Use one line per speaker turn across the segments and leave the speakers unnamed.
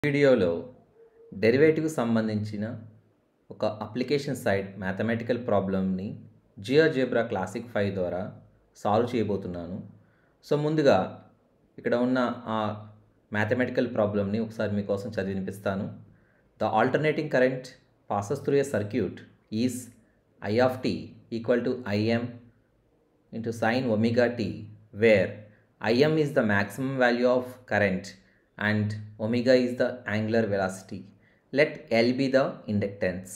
వీడియోలో డెరివేటివ్కి సంబంధించిన ఒక అప్లికేషన్ సైడ్ మ్యాథమెటికల్ ప్రాబ్లమ్ని జియోజెబ్రా క్లాసిక్ ఫైవ్ ద్వారా సాల్వ్ చేయబోతున్నాను సో ముందుగా ఇక్కడ ఉన్న ఆ మ్యాథమెటికల్ ప్రాబ్లమ్ని ఒకసారి మీకోసం చదివి వినిపిస్తాను the alternating current passes through a circuit is I of tea equal to IM into sine omega t where im is the maximum value of current and omega is the angular velocity let l be the inductance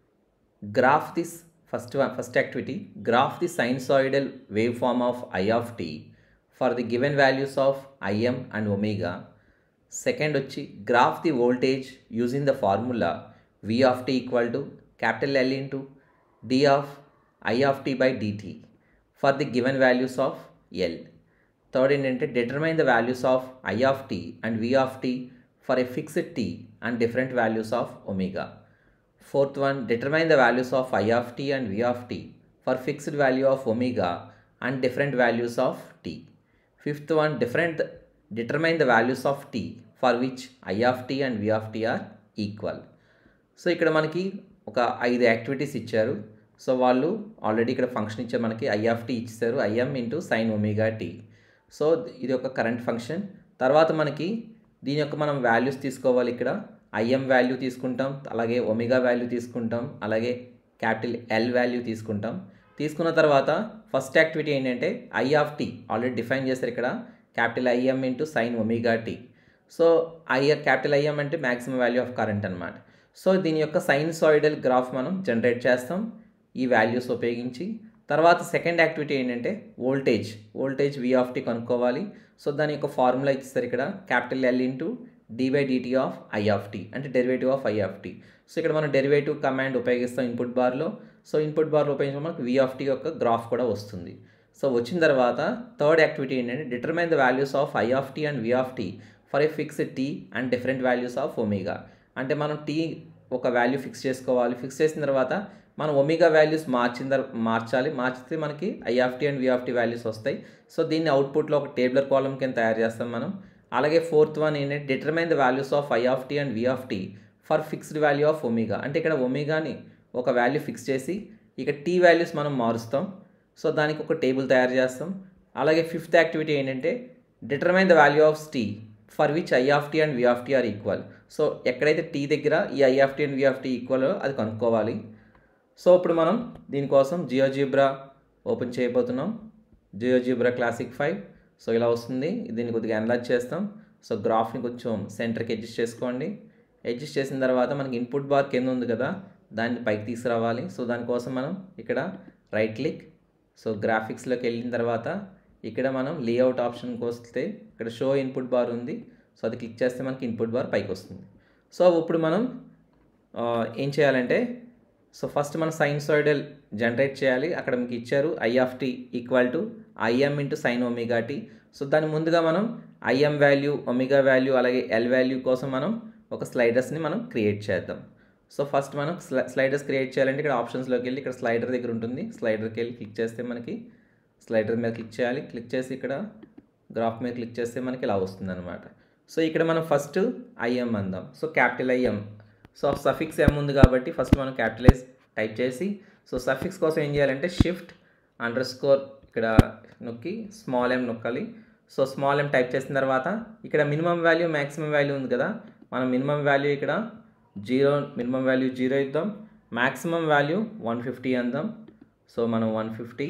graph this first one first activity graph the sinusoidal waveform of i of t for the given values of im and omega second వచ్చి graph the voltage using the formula v of t equal to capital L into d of i of t by dt for the given values of L. Third ఏంటంటే determine the values of I of tea and we of tea for a fixed T and different values of omega fourth one determine the values of I of tea and we of tea for fixed value of omega and different values of T fifth one different determine the values of tea for which I of tea and we of T are equal so ఇక్కడ మనకి ఒక ఐదు activities ఇచ్చారు so వాళ్ళు already ఇక్కడ function ఇచ్చారు మనకి I of T ఇచ్చారు IM into sine omega tea so ఇది ఒక కరెంట్ ఫంక్షన్ తర్వాత మనకి దీని యొక్క మనం వాల్యూస్ తీసుకోవాలి ఇక్కడ ఐఎం వాల్యూ తీసుకుంటాం అలాగే ఒమేగా వాల్యూ తీసుకుంటాం అలాగే క్యాపిటల్ ఎల్ వాల్యూ తీసుకుంటాం తీసుకున్న తర్వాత ఫస్ట్ యాక్టివిటీ ఏంటంటే I of T already define చేశారు ఇక్కడ capital IM into sine omega tea so I capital IM అంటే మ్యాక్సిమం వాల్యూ ఆఫ్ కరెంట్ అనమాట సో దీని యొక్క సైన్సాయిడల్ గ్రాఫ్ మనం జనరేట్ చేస్తాం ఈ వాల్యూస్ ఉపయోగించి తర్వాత సెకండ్ యాక్టివిటీ ఏంటంటే voltage voltage V of T కనుక్కోవాలి సో దాని యొక్క ఫార్ములా ఇచ్చేస్తారు ఇక్కడ capital L into D by dt of I of tea అంటే derivative of I of tea so ఇక్కడ మనం డెరివేటివ్ కమాండ్ ఉపయోగిస్తాం ఇన్పుట్ బార్లో సో ఇన్పుట్ బార్లో ఉపయోగించడం మనకు వి ఆఫ్ టీ యొక్క గ్రాఫ్ కూడా వస్తుంది సో వచ్చిన తర్వాత థర్డ్ యాక్టివిటీ ఏంటంటే determine the values of I of tea and we of tea for a fixed T and different values of omega అంటే మనం టీ ఒక వాల్యూ ఫిక్స్ చేసుకోవాలి ఫిక్స్ చేసిన తర్వాత మనం ఒమేగా వాల్యూస్ మార్చిన తర్వా- మార్చాలి మార్చితే మనకి I of tea and we of T values వస్తాయి సో దీన్ని అవుట్పుట్లో ఒక టేబులర్ కాలం కింద తయారు చేస్తాం మనం అలాగే ఫోర్త్ వన్ ఏంటంటే determine the values of I of tea and we of tea for fixed value of omega అంటే ఇక్కడ ఒమేగాని ఒక వాల్యూ ఫిక్స్ చేసి ఇక టీ వాల్యూస్ మనం మారుస్తాం సో దానికి ఒక టేబుల్ తయారు చేస్తాం అలాగే ఫిఫ్త్ యాక్టివిటీ ఏంటంటే determine the value of tea for which I of tea and we of T are equal so ఎక్కడైతే టీ దగ్గర ఈ I of tea and we of tea equal అది కనుక్కోవాలి సో ఇప్పుడు మనం దీనికోసం జియోజిబ్రా ఓపెన్ చేయబోతున్నాం జియోజిబ్రా క్లాసిక్ ఫైవ్ సో ఇలా వస్తుంది దీన్ని కొద్దిగా అనలైజ్ చేస్తాం సో గ్రాఫ్ని కొంచెం సెంటర్కి అడ్జస్ట్ చేసుకోండి అడ్జస్ట్ చేసిన తర్వాత మనకి ఇన్పుట్ బార్ కింద ఉంది కదా దాన్ని పైకి తీసుకురావాలి సో దానికోసం మనం ఇక్కడ రైట్ క్లిక్ సో గ్రాఫిక్స్లోకి వెళ్ళిన తర్వాత ఇక్కడ మనం లేఅవుట్ ఆప్షన్కి వస్తే ఇక్కడ షో ఇన్పుట్ బార్ ఉంది సో అది క్లిక్ చేస్తే మనకి ఇన్పుట్ బార్ పైకి వస్తుంది సో ఇప్పుడు మనం ఆ, ఏం చేయాలంటే సో ఫస్ట్ మనం సైన్సాయిడల్ జనరేట్ చేయాలి అక్కడ మీకు ఇచ్చారు i of tea equal to IM into sine omega tea so దాని ముందుగా మనం ఐఎం వాల్యూ ఒమేగా వాల్యూ అలాగే ఎల్ వాల్యూ కోసం మనం ఒక స్లైడర్స్ని మనం క్రియేట్ చేద్దాం సో ఫస్ట్ మనం స్లై స్లైడర్స్ క్రియేట్ చేయాలంటే ఇక్కడ ఆప్షన్స్లోకి వెళ్ళి ఇక్కడ స్లైడర్ దగ్గర ఉంటుంది స్లైడర్కి వెళ్ళి క్లిక్ చేస్తే మనకి స్లైడర్ మీద క్లిక్ చేయాలి క్లిక్ చేసి ఇక్కడ గ్రాఫ్ మీద క్లిక్ చేస్తే మనకి ఇలా వస్తుంది అనమాట సో ఇక్కడ మనం ఫస్ట్ ఐఎం అందాం so capital IM so suffix m ఉంది కాబట్టి ఫస్ట్ మనం క్యాపిటలైజ్ టైప్ చేసి సో సఫిక్స్ కోసం ఏం చేయాలంటే షిఫ్ట్ అండర్ స్కోర్ ఇక్కడ నొక్కి స్మాల్ ఎం నొక్కాలి సో స్మాల్ ఎం టైప్ చేసిన తర్వాత ఇక్కడ మినిమం వాల్యూ మ్యాక్సిమం వాల్యూ ఉంది కదా మనం మినిమం వాల్యూ ఇక్కడ జీరో మినిమం వాల్యూ జీరో ఇద్దాం మ్యాక్సిమం వాల్యూ వన్ ఫిఫ్టీ అందాం సో మనం వన్ ఫిఫ్టీ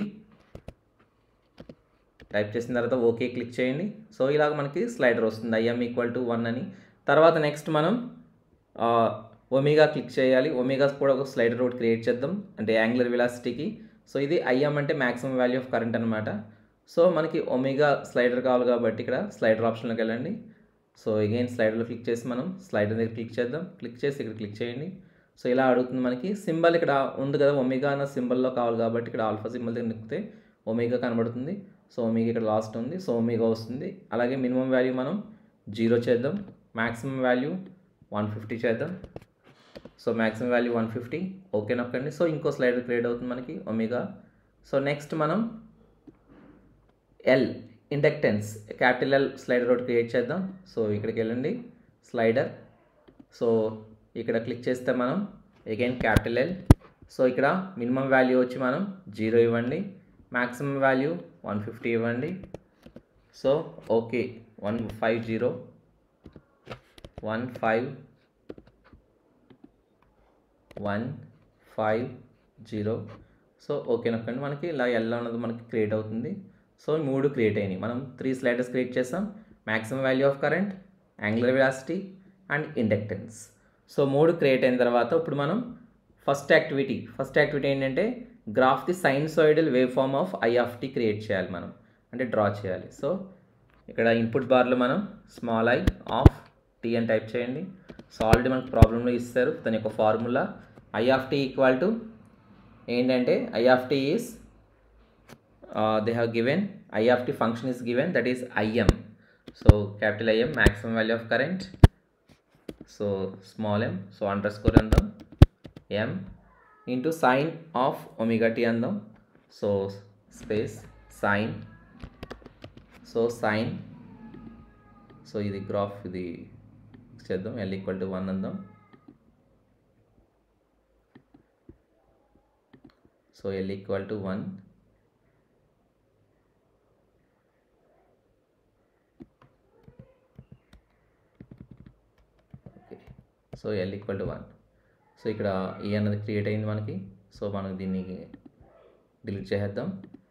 టైప్ చేసిన తర్వాత ఓకే క్లిక్ చేయండి సో ఇలాగ మనకి స్లైడర్ వస్తుంది ఐఎం ఈక్వల్ టు వన్ అని తర్వాత నెక్స్ట్ మనం ఒమేగా క్లిక్ చేయాలి ఒమేగా కూడా ఒక స్లైడర్ ఒకటి క్రియేట్ చేద్దాం అంటే యాంగులర్ వెలాసిటీకి సో ఇది ఐఎం అంటే మ్యాక్సిమం వాల్యూ ఆఫ్ కరెంట్ అనమాట సో మనకి ఒమేగా స్లైడర్ కావాలి కాబట్టి ఇక్కడ స్లైడర్ ఆప్షన్లోకి వెళ్ళండి సో అగైన్ స్లైడర్లో క్లిక్ చేసి మనం స్లైడర్ దగ్గర క్లిక్ చేద్దాం క్లిక్ చేసి ఇక్కడ క్లిక్ చేయండి సో ఇలా అడుగుతుంది మనకి సింబల్ ఇక్కడ ఉంది కదా ఒమేగా అన్న సింబల్లో కావాలి కాబట్టి ఇక్కడ ఆల్ఫా సింబల్ దగ్గర నొక్కితే ఒమేగా కనబడుతుంది సో ఒమేగా ఇక్కడ లాస్ట్ ఉంది సో ఒమేగా వస్తుంది అలాగే మినిమం వాల్యూ మనం జీరో చేద్దాం మ్యాక్సిమం వాల్యూ వన్ ఫిఫ్టీ చేద్దాం so maximum value one fifty okay నొక్కండి సో ఇంకో స్లైడర్ క్రియేట్ అవుతుంది మనకి ఒమేగా సో నెక్స్ట్ మనం L inductance capital L slider ఒకటి క్రియేట్ చేద్దాం సో ఇక్కడికి వెళ్ళండి స్లైడర్ సో ఇక్కడ క్లిక్ చేస్తే మనం అగైన్ క్యాపిటల్ ఎల్ సో ఇక్కడ మినిమం వాల్యూ వచ్చి మనం జీరో ఇవ్వండి మ్యాక్సిమం వాల్యూ వన్ ఫిఫ్టీ ఇవ్వండి so okay one five zero one five one five zero so okay నొక్కండి మనకి ఇలా ఎల్ అన్నది మనకి క్రియేట్ అవుతుంది సో మూడు క్రియేట్ అయినాయి మనం త్రీ స్లైడర్స్ క్రియేట్ చేసాం maximum value of current angular velocity and inductance so మూడు క్రియేట్ అయిన తర్వాత ఇప్పుడు మనం ఫస్ట్ యాక్టివిటీ ఫస్ట్ యాక్టివిటీ ఏంటంటే graph the sinusoidal wave form of I of t create చేయాలి మనం అంటే డ్రా చేయాలి సో ఇక్కడ ఇన్పుట్ బార్లో మనం స్మాల్ ఐ ఆఫ్ టీ అని టైప్ చేయండి సో ఆల్రెడీ మనకు ప్రాబ్లంలో ఇస్తారు దాని యొక్క formula i of tea equal to ఏంటంటే I of tea is they have given i of t function is given that is IM so capital IM maximum value of current so small m so underscore అందాం m into sine of omega t అందాం so space sine so sine so ఇది graph ఇది చేద్దాం L equal to one అందాం so L equal to one okay so L equal to one so ఇక్కడ ఏ అన్నది create అయింది మనకి సో మనం దీన్ని డిలీట్ చేసేద్దాం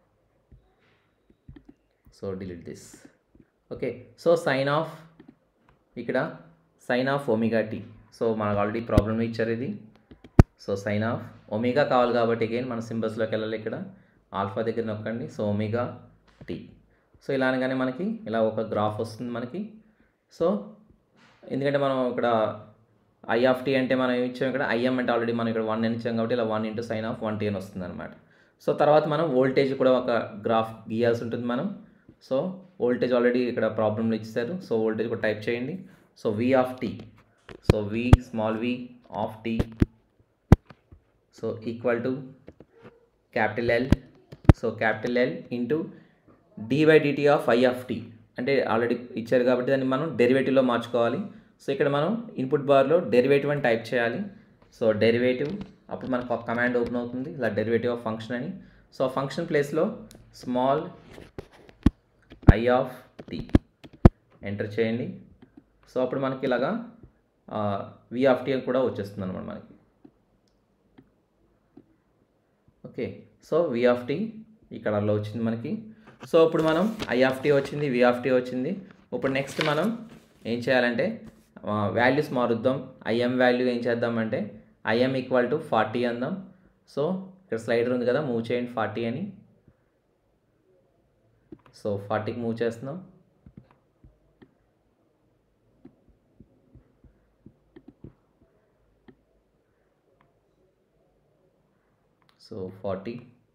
so delete this okay so sine of ఇక్కడ sine of omega t so మనకు ఆల్రెడీ ప్రాబ్లమ్ ఇచ్చారు ఇది సో సైన్ ఆఫ్ ఒమేగా కావాలి కాబట్టి అగైన్ మన సింబల్స్లోకి వెళ్ళాలి ఇక్కడ ఆల్ఫా దగ్గర నొక్కండి సో ఒమేగా టీ సో ఇలా అనగానే మనకి ఇలా ఒక గ్రాఫ్ వస్తుంది మనకి సో ఎందుకంటే మనం ఇక్కడ ఐ ఆఫ్ టీ అంటే మనం ఏమి ఇచ్చాం ఇక్కడ ఐఎం అంటే ఆల్రెడీ మనం ఇక్కడ వన్ అని ఇచ్చాం కాబట్టి ఇలా one into sine of one t అని వస్తుంది అనమాట సో తర్వాత మనం వోల్టేజ్ కూడా ఒక గ్రాఫ్ గీయాల్సి ఉంటుంది మనం సో వోల్టేజ్ ఆల్రెడీ ఇక్కడ ప్రాబ్లంలో ఇచ్చారు సో వోల్టేజ్ కూడా టైప్ చేయండి so v of tea so v small v of tea so equal to capital L so capital L into D by dt of I of tea అంటే already ఇచ్చారు కాబట్టి దాన్ని మనం డెరివేటివ్లో మార్చుకోవాలి సో ఇక్కడ మనం ఇన్పుట్ బార్లో డెరివేటివ్ అని టైప్ చేయాలి సో డెరివేటివ్ అప్పుడు మనకు ఒక కమాండ్ ఓపెన్ అవుతుంది ఇలా డెరివేటివ్ ఆఫ్ ఫంక్షన్ అని సో ఫంక్షన్ ప్లేస్లో small i of t enter చేయండి సో అప్పుడు మనకి ఇలాగా వి ఆఫ్ టీ కూడా వచ్చేస్తుంది అనమాట మనకి okay so v of t ఈ కలర్లో వచ్చింది మనకి సో ఇప్పుడు మనం ఐ ఆఫ్ టీ వచ్చింది వి ఆఫ్ టీ వచ్చింది ఇప్పుడు నెక్స్ట్ మనం ఏం చేయాలంటే వాల్యూస్ మారుద్దాం ఐఎం వాల్యూ ఏం చేద్దామంటే ఐఎం ఈక్వల్ టు ఫార్టీ అందాం సో ఇక్కడ స్లైడర్ ఉంది కదా మూవ్ చేయండి ఫార్టీ అని సో ఫార్టీకి మూవ్ చేస్తున్నాం so forty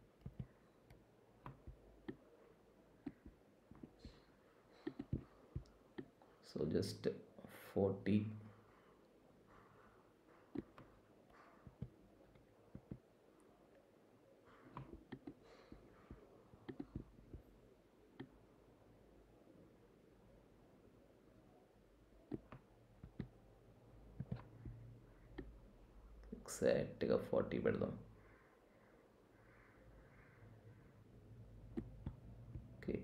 so just forty ఎగ్జాక్ట్గా ఫార్టీ పెడదాం ఓకే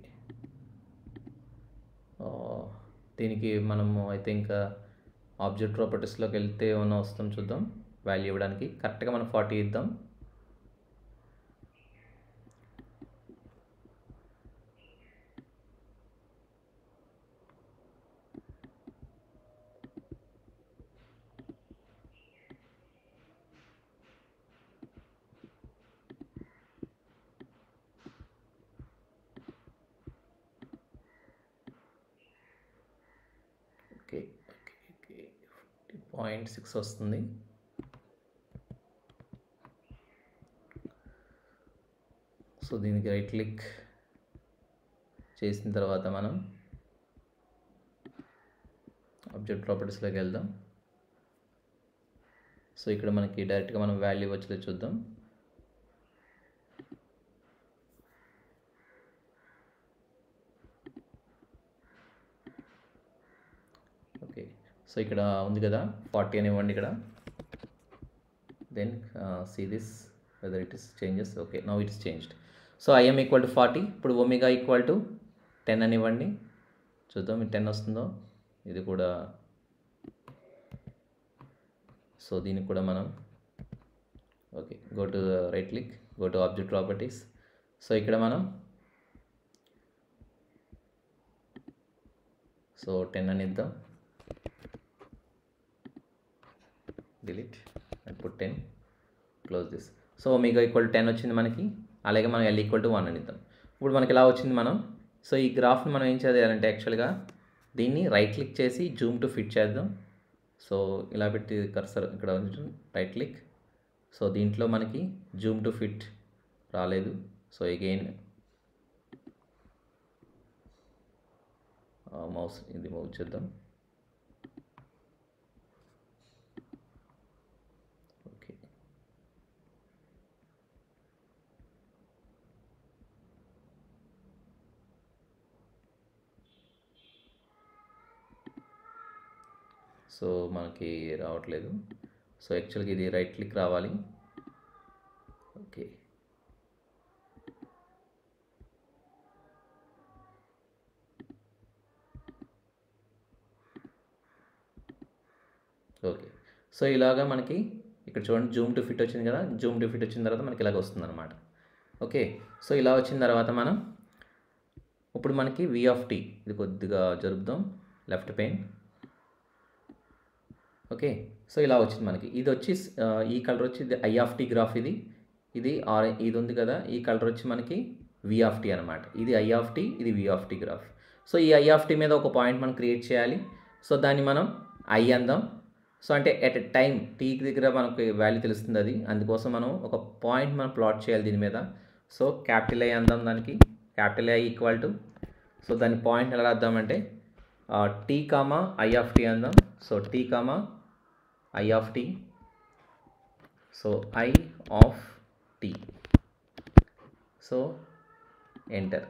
దీనికి మనము ఐ థింక్ ఆబ్జెక్ట్ ప్రాపర్టీస్లోకి వెళ్తే ఏమైనా వస్తాం చూద్దాం వాల్యూ ఇవ్వడానికి కరెక్ట్గా మనం ఫార్టీ ఇద్దాం okay okay okay fifty point six వస్తుంది సో దీనికి రైట్ క్లిక్ చేసిన తర్వాత మనం ఆబ్జెక్ట్ ప్రాపర్టీస్లోకి వెళ్దాం సో ఇక్కడ మనకి డైరెక్ట్గా మనం వాల్యూ వచ్చేది చూద్దాం ఓకే సో ఇక్కడ ఉంది కదా ఫార్టీ అని ఇవ్వండి ఇక్కడ then see this whether it is changes okay now it is changed so IM equal to forty ఇప్పుడు ఒమేగా ఈక్వల్ టు టెన్ అని ఇవ్వండి చూద్దాం ఇది టెన్ వస్తుందో ఇది కూడా సో దీనికి కూడా మనం okay go to right click go to object properties so ఇక్కడ మనం సో టెన్ అని ఇద్దాం delete and put ten close this so omega equal ten వచ్చింది మనకి అలాగే మనం ఎల్ ఈక్వల్ టు వన్ అని ఇద్దాం ఇప్పుడు మనకి ఎలా వచ్చింది మనం సో ఈ గ్రాఫ్ని మనం ఏం చేయాలంటే యాక్చువల్గా దీన్ని రైట్ క్లిక్ చేసి జూమ్ టు ఫిట్ చేద్దాం సో ఇలా పెట్టి కర్సర్ ఇక్కడ రైట్ క్లిక్ సో దీంట్లో మనకి జూమ్ టు ఫిట్ రాలేదు సో అగైన్ మౌస్ ఇది మూవ్ చేద్దాం ఓకే సో మనకి రావట్లేదు సో యాక్చువల్గా ఇది రైట్ క్లిక్ రావాలి ఓకే ఓకే సో ఇలాగా మనకి ఇక్కడ చూడండి జూమ్ టు ఫిట్ వచ్చింది కదా జూమ్ టు ఫిట్ వచ్చిన తర్వాత మనకి ఇలాగ వస్తుంది అనమాట ఓకే సో ఇలా వచ్చిన తర్వాత మనం ఇప్పుడు మనకి వి ఆఫ్ టీ ఇది కొద్దిగా జరుపుదాం లెఫ్ట్ పెయిన్ ఓకే సో ఇలా వచ్చింది మనకి ఇది వచ్చి ఆ, ఈ కలర్ వచ్చి ఇది ఐ ఆఫ్ టీ గ్రాఫ్ ఇది ఇది ఆర్ ఇది ఉంది కదా ఈ కలర్ వచ్చి మనకి వి ఆఫ్ టీ అనమాట ఇది ఐ ఆఫ్ టీ ఇది వి ఆఫ్ టీ గ్రాఫ్ సో ఈ ఐ ఆఫ్ టీ మీద ఒక పాయింట్ మనం క్రియేట్ చేయాలి సో దాన్ని మనం ఐ అందాం సో అంటే ఎట్ ఎ టైం టీకి దగ్గర మనకి వాల్యూ తెలుస్తుంది అది అందుకోసం మనం ఒక పాయింట్ మనం ప్లాట్ చేయాలి దీని మీద సో క్యాపిటల్ ఐ అందాం దానికి capital i equal to so దాని పాయింట్ ఎలా రాద్దామంటే t comma i of t అందాం so t comma i of tea so I of tea so enter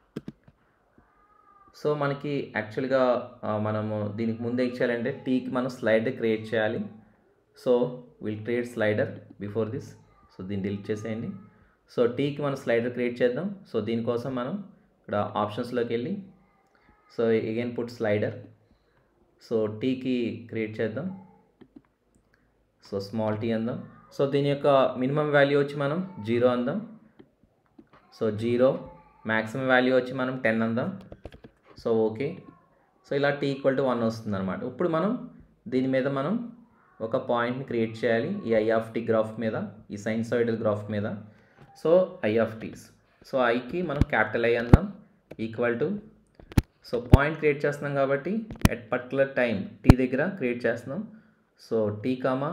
so మనకి యాక్చువల్గా ఆ, మనము దీనికి ముందే ఇచ్చేయాలంటే టీకి మనం స్లైడర్ క్రియేట్ చేయాలి so will create slider before this so దీన్ని డిలీట్ చేసేయండి సో టీకి మనం స్లైడర్ క్రియేట్ చేద్దాం సో దీనికోసం మనం ఇక్కడ ఆప్షన్స్లోకి వెళ్ళి so again put slider so టీకి క్రియేట్ చేద్దాం సో స్మాల్ టీ అందాం సో దీని యొక్క మినిమం వాల్యూ వచ్చి మనం జీరో అందాం సో జీరో మ్యాక్సిమం వాల్యూ వచ్చి మనం టెన్ అందాం సో ఓకే సో ఇలా టీ ఈక్వల్ టు వన్ వస్తుంది అనమాట ఇప్పుడు మనం దీని మీద మనం ఒక పాయింట్ని క్రియేట్ చేయాలి ఈ ఐ ఆఫ్ టీ గ్రాఫ్ మీద ఈ సైన్సాయిడల్ గ్రాఫ్ మీద so I of t's so ఐకి మనం క్యాపిటల్ ఐ అందాం equal to so point create చేస్తున్నాం కాబట్టి ఎట్ పర్టికులర్ టైం టీ దగ్గర క్రియేట్ చేస్తున్నాం so t comma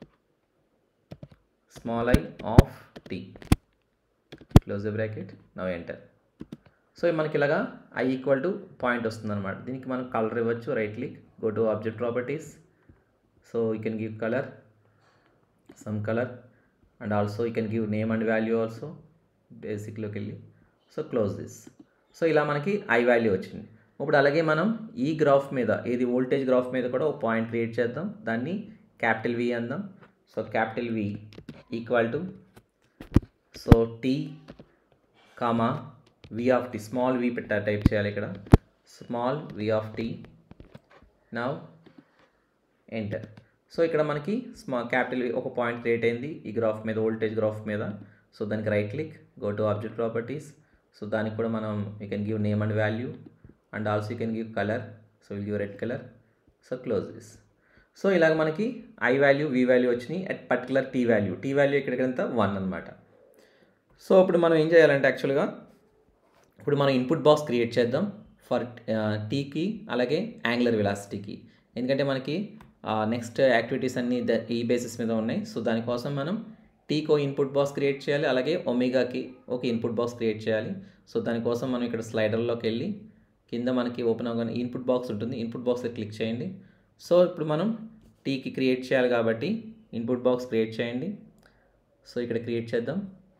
small i of t close the bracket now enter so మనకి ఇలాగా ఐ ఈక్వల్ టు పాయింట్ వస్తుంది అనమాట దీనికి మనం కలర్ ఇవ్వచ్చు right click go to object properties so you can give colour some colour and also you can give name and value also బేసిక్లోకి వెళ్ళి so close this so ఇలా మనకి i value వచ్చింది ఇప్పుడు అలాగే మనం ఈ గ్రాఫ్ మీద ఏది వోల్టేజ్ గ్రాఫ్ మీద కూడా ఒక పాయింట్ క్రియేట్ చేద్దాం దాన్ని క్యాపిటల్ వి అందాం so capital v equal to so t comma v of t small v పెట్టా టైప్ చేయాలి ఇక్కడ small v of t now enter so ఇక్కడ మనకి స్మా క్యాపిటల్ ఒక పాయింట్ క్రియేట్ అయింది ఈ గ్రాఫ్ మీద వోల్టేజ్ గ్రాఫ్ మీద సో దానికి right click go to object properties so దానికి కూడా మనం you can give name and value and also you can give colour so will give red colour so close this so ఇలాగ మనకి i value we value వచ్చినాయి at particular tea value t value ఇక్కడికంతా one అనమాట so ఇప్పుడు మనం ఏం చేయాలంటే యాక్చువల్గా ఇప్పుడు మనం ఇన్పుట్ బాక్స్ క్రియేట్ చేద్దాం ఫర్ టీకి అలాగే యాంగులర్ వెలాసిటీకి ఎందుకంటే మనకి నెక్స్ట్ యాక్టివిటీస్ అన్నీ ద- ఈ బేసిస్ మీద ఉన్నాయి సో దానికోసం మనం టీకి ఒక ఇన్పుట్ బాక్స్ క్రియేట్ చేయాలి అలాగే ఒమేగాకి ఒక ఇన్పుట్ బాక్స్ క్రియేట్ చేయాలి సో దానికోసం మనం ఇక్కడ స్లైడర్లోకి వెళ్ళి కింద మనకి ఓపెన్ అవ్వగానే ఇన్పుట్ బాక్స్ ఉంటుంది ఇన్పుట్ బాక్స్ క్లిక్ చేయండి సో ఇప్పుడు మనం టీకి క్రియేట్ చేయాలి కాబట్టి ఇన్పుట్ బాక్స్ క్రియేట్ చేయండి సో ఇక్కడ క్రియేట్ చేద్దాం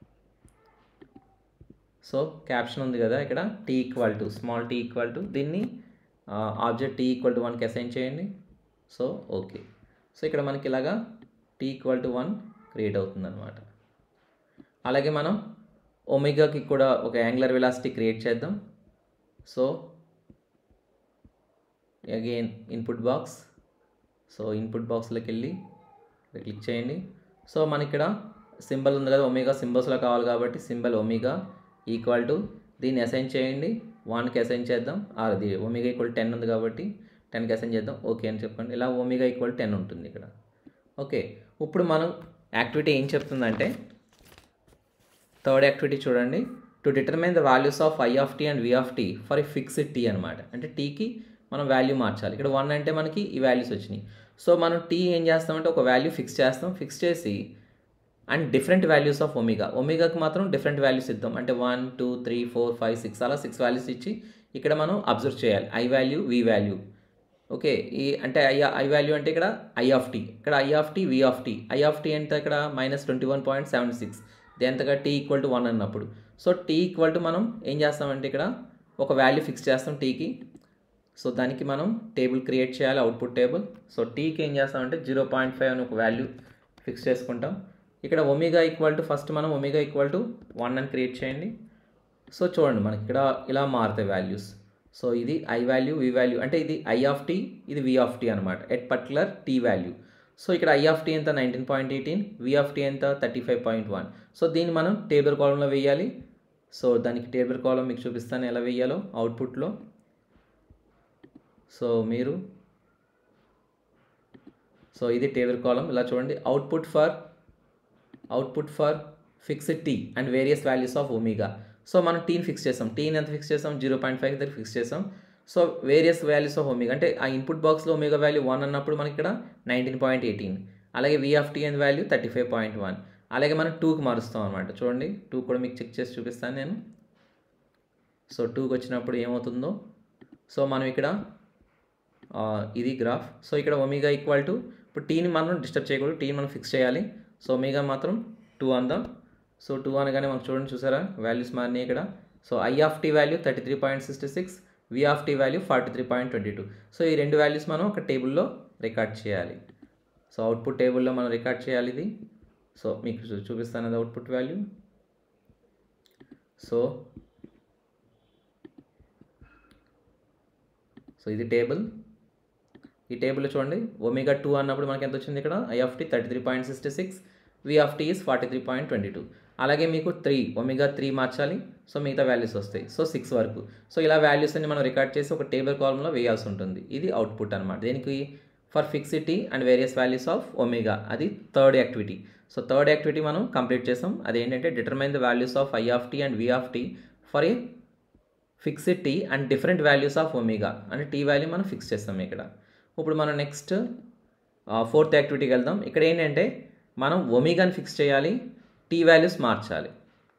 సో క్యాప్షన్ ఉంది కదా ఇక్కడ tea equal to small t equal to దీన్ని ఆబ్జెక్ట్ టీ ఈక్వల్ టు వన్కి అసైన్ చేయండి సో ఓకే సో ఇక్కడ మనకి ఇలాగా t equal to one create అవుతుంది అనమాట అలాగే మనం ఒమేగాకి కూడా ఒక యాంగులర్ వెలాసిటీ క్రియేట్ చేద్దాం so again input box so input బాక్స్లోకి వెళ్ళి క్లిక్ చేయండి సో మనకి ఇక్కడ సింబల్ ఉంది కదా ఒమేగా సింబల్స్లో కావాలి కాబట్టి సింబల్ ఒమేగా ఈక్వల్ టు దీన్ని అసైన్ చేయండి వన్కి అసైన్ చేద్దాం ఆర్ అది ఒమేగా ఈక్వల్ టెన్ ఉంది కాబట్టి టెన్కి అసైన్ చేద్దాం ఓకే అని చెప్పండి ఇలా ఒమేగా ఈక్వల్ టెన్ ఉంటుంది ఇక్కడ ఓకే ఇప్పుడు మనం యాక్టివిటీ ఏం చెప్తుందంటే థర్డ్ యాక్టివిటీ చూడండి to determine the values of I of tea and we of tea for a fixed t అనమాట అంటే టీకి మనం వాల్యూ మార్చాలి ఇక్కడ వన్ అంటే మనకి ఈ వాల్యూస్ వచ్చినాయి సో మనం టీ ఏం చేస్తామంటే ఒక వాల్యూ ఫిక్స్ చేస్తాం ఫిక్స్ చేసి and different values of omega ఒమేగాకి మాత్రం డిఫరెంట్ వాల్యూస్ ఇద్దాం అంటే one two three four five six అలా సిక్స్ వాల్యూస్ ఇచ్చి ఇక్కడ మనం అబ్జర్వ్ చేయాలి i value we value okay ఈ అంటే ఐ ఐ వాల్యూ అంటే ఇక్కడ ఐ ఆఫ్ టీ ఇక్కడ I of t v of t i of tea అంటే ఇక్కడ minus twenty one point seven six ఎంతగా టీ ఈక్వల్ టు వన్ అన్నప్పుడు సో టీ ఈక్వల్ టు మనం ఏం చేస్తామంటే ఇక్కడ ఒక వాల్యూ ఫిక్స్ చేస్తాం టీకి సో దానికి మనం టేబుల్ క్రియేట్ చేయాలి అవుట్పుట్ టేబుల్ సో టీకి ఏం చేస్తామంటే జీరో పాయింట్ ఫైవ్ అని ఒక వాల్యూ ఫిక్స్ చేసుకుంటాం ఇక్కడ ఒమేగా ఈక్వల్ టు ఫస్ట్ మనం ఒమేగా ఈక్వల్ టు వన్ అని క్రియేట్ చేయండి సో చూడండి మనకి ఇక్కడ ఇలా మారుతాయి వాల్యూస్ సో ఇది ఐ వాల్యూ వి వాల్యూ అంటే ఇది ఐ ఆఫ్ టీ ఇది వి ఆఫ్ టీ అనమాట at particular tea value so ఇక్కడ ఐ ఆఫ్ టీ ఎంత nineteen point eighteen V of T ఎంత thirty five point one so దీన్ని మనం టేబుల్ కాలంలో వేయాలి సో దానికి టేబుల్ కాలం మీకు చూపిస్తాను ఎలా వేయాలో అవుట్పుట్లో సో మీరు సో ఇది టేబుల్ కాలం ఇలా చూడండి output for output for fixed T and various values of omega so మనం టీని ఫిక్స్ చేసాం టీని ఎంత ఫిక్స్ చేసాం జీరో పాయింట్ ఫైవ్ దగ్గర ఫిక్స్ చేసాం so various values of omega అంటే ఆ ఇన్పుట్ బాక్స్లో ఒమేగా వాల్యూ వన్ అన్నప్పుడు మనకి ఇక్కడ నైన్టీన్ పాయింట్ ఎయిటీన్ అలాగే V of tea and value thirty five point one అలాగే మనం టూకి మారుస్తాం అనమాట చూడండి టూ కూడా మీకు చెక్ చేసి చూపిస్తాను నేను సో టూకి వచ్చినప్పుడు ఏమవుతుందో సో మనం ఇక్కడ ఆ, ఇది గ్రాఫ్ సో ఇక్కడ ఒమేగా ఈక్వల్ టు ఇప్పుడు టీని మనం డిస్టర్బ్ చేయకూడదు టీని మనం ఫిక్స్ చేయాలి సో ఒమేగా మాత్రం టూ అందాం సో టూ అనగానే మనం చూడండి చూసారా వాల్యూస్ మారినాయి ఇక్కడ so I of T value thirty three point sixty six V of T value forty three point twenty two so ఈ రెండు వాల్యూస్ మనం ఒక టేబుల్లో రికార్డ్ చేయాలి సో అవుట్పుట్ టేబుల్లో మనం రికార్డ్ చేయాలి ఇది సో మీకు చూ- చూపిస్తాను అది అవుట్పుట్ వాల్యూ సో సో ఇది టేబుల్ ఈ టేబుల్లో చూడండి ఒమేగా టూ అన్నప్పుడు మనకి ఎంత వచ్చింది ఇక్కడ I of T thirty three point sixty six V of tea is forty three point twenty two అలాగే మీకు త్రీ ఒమేగా త్రీ మార్చాలి సో మిగతా వాల్యూస్ వస్తాయి సో సిక్స్ వరకు సో ఇలా వాల్యూస్ అన్ని మనం రికార్డ్ చేసి ఒక టేబుల్ కాలంలో వేయాల్సి ఉంటుంది ఇది అవుట్పుట్ అనమాట దీనికి for fix T and various values of omega అది third activity so third activity మనం కంప్లీట్ చేసాం అదేంటంటే determine the values of I of tea and we of tea for a fixed T and different values of omega అంటే T value మనం fix చేస్తాం ఇక్కడ ఇప్పుడు మనం నెక్స్ట్ ఫోర్త్ యాక్టివిటీకి వెళ్దాం ఇక్కడ ఏంటంటే మనం ఒమేగాని ఫిక్స్ చేయాలి టీ వాల్యూస్ మార్చాలి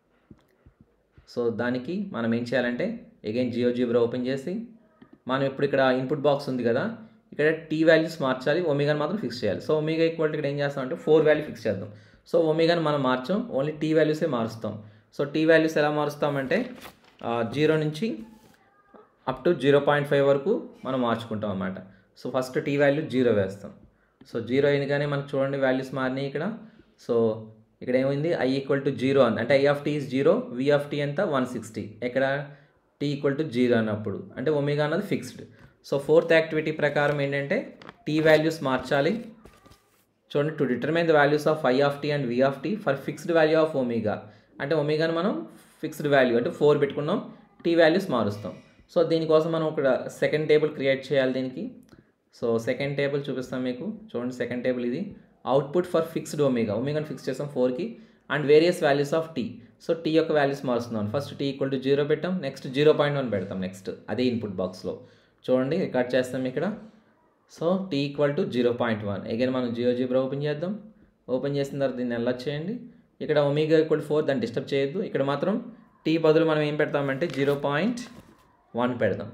సో దానికి మనం ఏం చేయాలంటే అగైన్ జియో జీబ్రో ఓపెన్ చేసి మనం ఇప్పుడు ఇక్కడ ఇన్పుట్ బాక్స్ ఉంది కదా ఇక్కడ టీ వాల్యూస్ మార్చాలి ఒమేగాని మాత్రం ఫిక్స్ చేయాలి సో ఒమేగా ఈక్వల్ ఇక్కడ ఏం చేస్తాం అంటే ఫోర్ వాల్యూ ఫిక్స్ చేద్దాం సో ఒమేగాని మనం మార్చాం ఓన్లీ టీ వాల్యూసే మారుస్తాం సో టీ వాల్యూస్ ఎలా మారుస్తామంటే జీరో నుంచి up to zero point five వరకు మనం మార్చుకుంటాం అన్నమాట so first T value zero వేస్తాం సో జీరో అయిందిగానే మనకు చూడండి వాల్యూస్ మారినాయి ఇక్కడ సో ఇక్కడ ఏమైంది ఐ ఈక్వల్ టు జీరో అంది అంటే I of T is zero V of T ఎంత వన్ సిక్స్టీ ఇక్కడ టీ ఈక్వల్ టు జీరో అన్నప్పుడు అంటే ఒమేగా అన్నది ఫిక్స్డ్ సో ఫోర్త్ యాక్టివిటీ ప్రకారం ఏంటంటే టీ వాల్యూస్ మార్చాలి చూడండి to determine the values of I of tea and we of tea for fixed value of omega అంటే ఒమేగాని మనం ఫిక్స్డ్ వాల్యూ అంటే ఫోర్ పెట్టుకున్నాం టీ వాల్యూస్ మారుస్తాం సో దీనికోసం మనం ఒక సెకండ్ టేబుల్ క్రియేట్ చేయాలి దీనికి సో సెకండ్ టేబుల్ చూపిస్తాం మీకు చూడండి సెకండ్ టేబుల్ ఇది అవుట్పుట్ ఫర్ ఫిక్స్డ్ ఒమేగా ఒమేగాని ఫిక్స్ చేస్తాం ఫోర్కి and various values of tea so T యొక్క వాల్యూస్ మారుస్తున్నాం first T equal to zero పెట్టాం నెక్స్ట్ జీరో పాయింట్ వన్ పెడతాం నెక్స్ట్ అదే ఇన్పుట్ బాక్స్లో చూడండి రికార్డ్ చేస్తాం ఇక్కడ so tea equal to zero point one again మనం జియో జీబ్రో ఓపెన్ చేద్దాం ఓపెన్ చేసిన తర్వాత దీన్ని ఎలా చేయండి ఇక్కడ ఒమేగా ఈక్వల్ ఫోర్ దాన్ని డిస్టర్బ్ చేయొద్దు ఇక్కడ మాత్రం టీ బదులు మనం ఏం పెడతామంటే జీరో పాయింట్ వన్ పెడదాం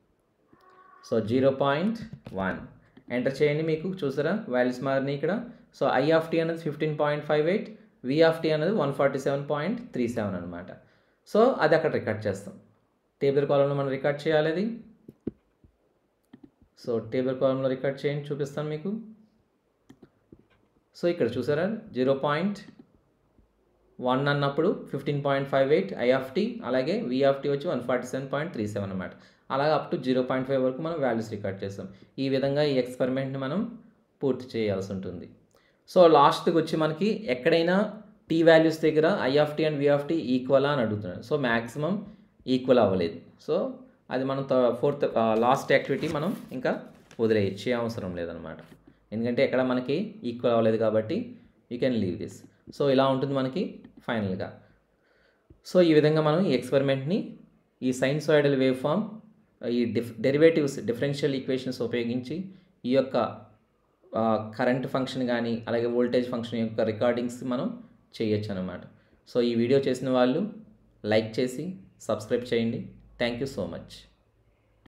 so zero point one enter చేయండి మీకు చూసారా వాల్యూస్ మారినాయి ఇక్కడ సో ఐ ఆఫ్ టీ అనేది fifteen point five eight V of T అనేది one forty seven point three seven అనమాట సో అది అక్కడ రికార్డ్ చేస్తాం టేబుల్ కాలంలో మనం రికార్డ్ చేయాలి అది సో టేబుల్ కాలంలో రికార్డ్ చేయండి చూపిస్తాను మీకు సో ఇక్కడ చూసారా జీరో పాయింట్ వన్ అన్నప్పుడు fifteen point five eight I of T అలాగే విఎఫ్టీ వచ్చి one forty seven point three seven అనమాట అలాగే up to zero point five వరకు మనం వాల్యూస్ రికార్డ్ చేస్తాం ఈ విధంగా ఈ ఎక్స్పెరిమెంట్ని మనం పూర్తి చేయాల్సి ఉంటుంది సో లాస్ట్కి వచ్చి మనకి ఎక్కడైనా టీ వాల్యూస్ దగ్గర ఐఎఫ్టీ అండ్ విఎఫ్టీ ఈక్వలా అని అడుగుతున్నాడు సో మ్యాక్సిమం ఈక్వల్ అవ్వలేదు సో అది మనం ఫోర్త్ లాస్ట్ యాక్టివిటీ మనం ఇంకా వదిలేయచ్చే అవసరం లేదనమాట ఎందుకంటే ఎక్కడ మనకి ఈక్వల్ అవ్వలేదు కాబట్టి you can leave this so ఇలా ఉంటుంది మనకి ఫైనల్గా సో ఈ విధంగా మనం ఈ ఎక్స్పెరిమెంట్ని ఈ సైన్సాయిడల్ వేవ్ ఫామ్ ఈ డిఫ్ డెరివేటివ్స్ డిఫరెన్షియల్ ఈక్వేషన్స్ ఉపయోగించి ఈ యొక్క కరెంట్ ఫంక్షన్ కానీ అలాగే వోల్టేజ్ ఫంక్షన్ యొక్క రికార్డింగ్స్ మనం చేయొచ్చు అనమాట సో ఈ వీడియో చేసిన వాళ్ళు లైక్ చేసి సబ్స్క్రైబ్ చేయండి థ్యాంక్ యూ సో మచ్